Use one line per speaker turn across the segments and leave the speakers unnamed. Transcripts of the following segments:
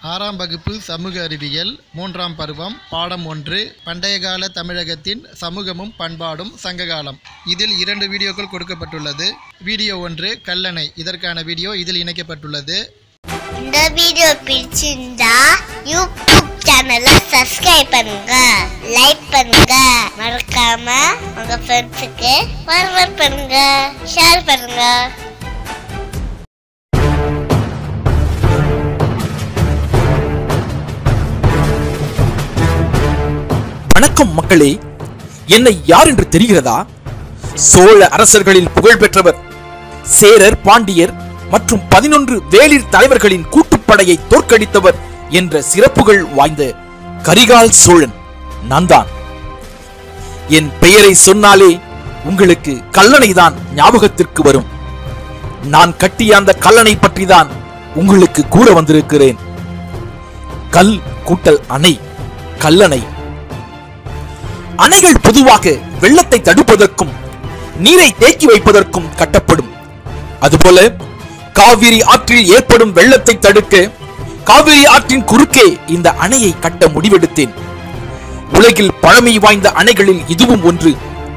ஆறாம் வகுப்பு சமூக அறிவியல் மூன்றாம் பருவம் பாடம் ஒன்று பண்டைய கால தமிழகத்தின் சமூகமும் பண்பாடும் சங்ககாலம் இதில் இரண்டு வீடியோக்கள் கொடுக்கப்பட்டுள்ளது வீடியோ ஒன்று கல்லணை இதற்கான வீடியோ இதில் இணைக்கப்பட்டுள்ளது
இந்த வீடியோ பிடிச்சிருந்தா யூடியூப் சேனலை சப்ஸ்கிரைப் பண்ணுங்க லைக் பண்ணுங்க மறக்காம உங்க ஃப்ரெண்ட்ஸுக்கு ஃபார்வர்ட் பண்ணுங்க ஷேர் பண்ணுங்க
வணக்கம் மக்களே என்னை யார் என்று தெரிகிறதா சோழ அரசர்களில் புகழ் பெற்றவர் சேரர் பாண்டியர் மற்றும் பதினொன்று வேளிர் தலைவர்களின் கூட்டுப்படையை தோற்கடித்தவர் என்ற சிறப்புகள் வாய்ந்த கரிகால் சோழன் நான் தான் என் பெயரை சொன்னாலே உங்களுக்கு கல்லணைதான் ஞாபகத்திற்கு வரும் நான் கட்டிய அந்த கல்லணை பற்றிதான் உங்களுக்கு கூற வந்திருக்கிறேன் கல் கூட்டல் அணை கல்லணை அணைகள் பொதுவாக வெள்ளத்தை தடுப்பதற்கும் நீரை தேக்கி வைப்பதற்கும் கட்டப்படும் அதுபோல காவிரி ஆற்றில் ஏற்படும் வெள்ளத்தை தடுக்க காவிரி ஆற்றின் குறுக்கே இந்த அணையை கட்ட முடிவெடுத்தேன் உலகில் பழமை வாய்ந்த அணைகளில் இதுவும் ஒன்று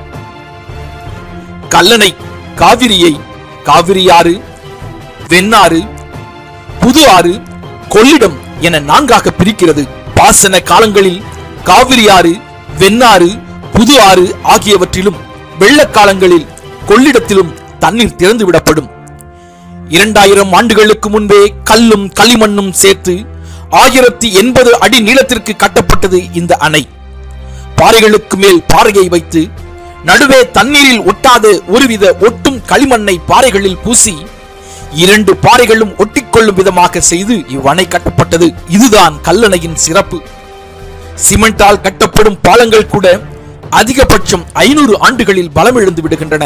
கல்லணை காவிரியை காவிரி ஆறு வெண்ணாறு புது ஆறு கொள்ளிடம் என நான்காக பிரிக்கிறது பாசன காலங்களில் காவிரி ஆறு வெண்ணாறு புது ஆறு ஆகியவற்றிலும் வெள்ளக்காலங்களில் கொள்ளிடத்திலும் தண்ணீர் திறந்து விடப்படும் இரண்டாயிரம் ஆண்டுகளுக்கு முன்பே கல்லும் களிமண்ணும் சேர்த்து ஆயிரத்தி எண்பது அடி நீளத்திற்கு கட்டப்பட்டது இந்த அணை பாறைகளுக்கு மேல் பாறையை வைத்து நடுவே தண்ணீரில் ஒட்டாத ஒருவித ஒட்டும் களிமண்ணை பாறைகளில் பூசி இரண்டு பாறைகளும் ஒட்டிக்கொள்ளும் விதமாக செய்து இவ்வணை கட்டப்பட்டது இதுதான் கல்லணையின் சிறப்பு சிமெண்டால் கட்டப்படும் பாலங்கள் கூட அதிகபட்சம் ஐநூறு ஆண்டுகளில் பலமிழந்து விடுகின்றன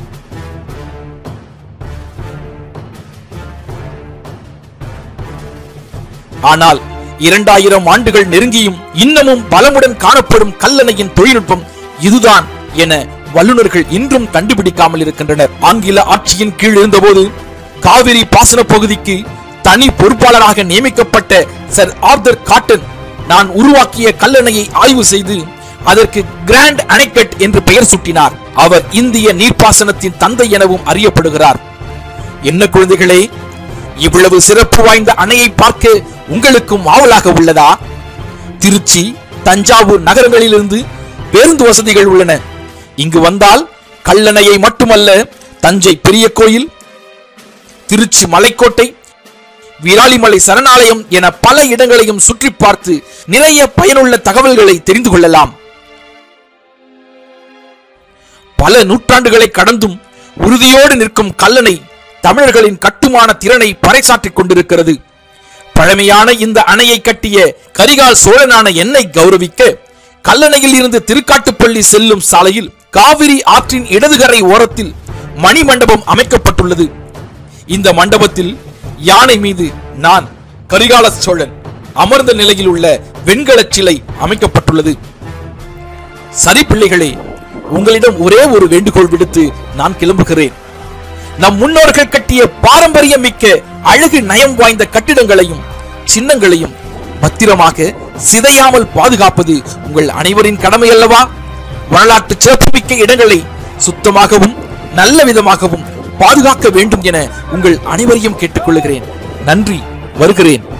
ஆனால் இரண்டாயிரம் ஆண்டுகள் நெருங்கியும் இன்னமும் பலமுடன் காணப்படும் கல்லணையின் தொழில்நுட்பம் இதுதான் என வல்லுநர்கள் இன்றும் கண்டுபிடிக்காமல் இருக்கின்றனர் ஆங்கில ஆட்சியின் கீழ் இருந்தபோது காவிரி பாசன பகுதிக்கு தனி பொறுப்பாளராக நியமிக்கப்பட்ட சர் ஆர்தர் காட்டன் நான் உருவாக்கிய கல்லணையை ஆய்வு செய்து அதற்கு கிராண்ட் அணைக்கட் என்று பெயர் சூட்டினார் அவர் இந்திய நீர்ப்பாசனத்தின் தந்தை எனவும் அறியப்படுகிறார் என்ன குழந்தைகளே இவ்வளவு சிறப்பு வாய்ந்த அணையை பார்க்க உங்களுக்கும் ஆவலாக உள்ளதா திருச்சி தஞ்சாவூர் நகரங்களிலிருந்து பேருந்து வசதிகள் உள்ளன இங்கு வந்தால் கல்லணையை மட்டுமல்ல தஞ்சை பெரிய கோயில் திருச்சி மலைக்கோட்டை விராலிமலை சரணாலயம் என பல இடங்களையும் சுற்றி பார்த்து நிறைய பயனுள்ள தகவல்களை தெரிந்து கொள்ளலாம் பல நூற்றாண்டுகளை கடந்தும் உறுதியோடு நிற்கும் கல்லணை தமிழர்களின் கட்டுமான திறனை பறைசாற்றிக் கொண்டிருக்கிறது பழமையான இந்த அணையை கட்டிய கரிகால் சோழனான என்னை கௌரவிக்க கல்லணையில் இருந்து திருக்காட்டுப்பள்ளி செல்லும் சாலையில் காவிரி ஆற்றின் இடதுகரை ஓரத்தில் மணி மண்டபம் அமைக்கப்பட்டுள்ளது இந்த மண்டபத்தில் யானை மீது நான் கரிகால சோழன் அமர்ந்த நிலையில் உள்ள வெண்கலச் சிலை அமைக்கப்பட்டுள்ளது சரி பிள்ளைகளே உங்களிடம் ஒரே ஒரு வேண்டுகோள் விடுத்து நான் கிளம்புகிறேன் நம் முன்னோர்கள் கட்டிய பாரம்பரியம் மிக்க அழகு நயம் வாய்ந்த கட்டிடங்களையும் சின்னங்களையும் பத்திரமாக சிதையாமல் பாதுகாப்பது உங்கள் அனைவரின் கடமை அல்லவா வரலாற்று சிறப்புமிக்க இடங்களை சுத்தமாகவும் நல்ல விதமாகவும் பாதுகாக்க வேண்டும் என உங்கள் அனைவரையும் கேட்டுக்கொள்கிறேன் நன்றி வருகிறேன்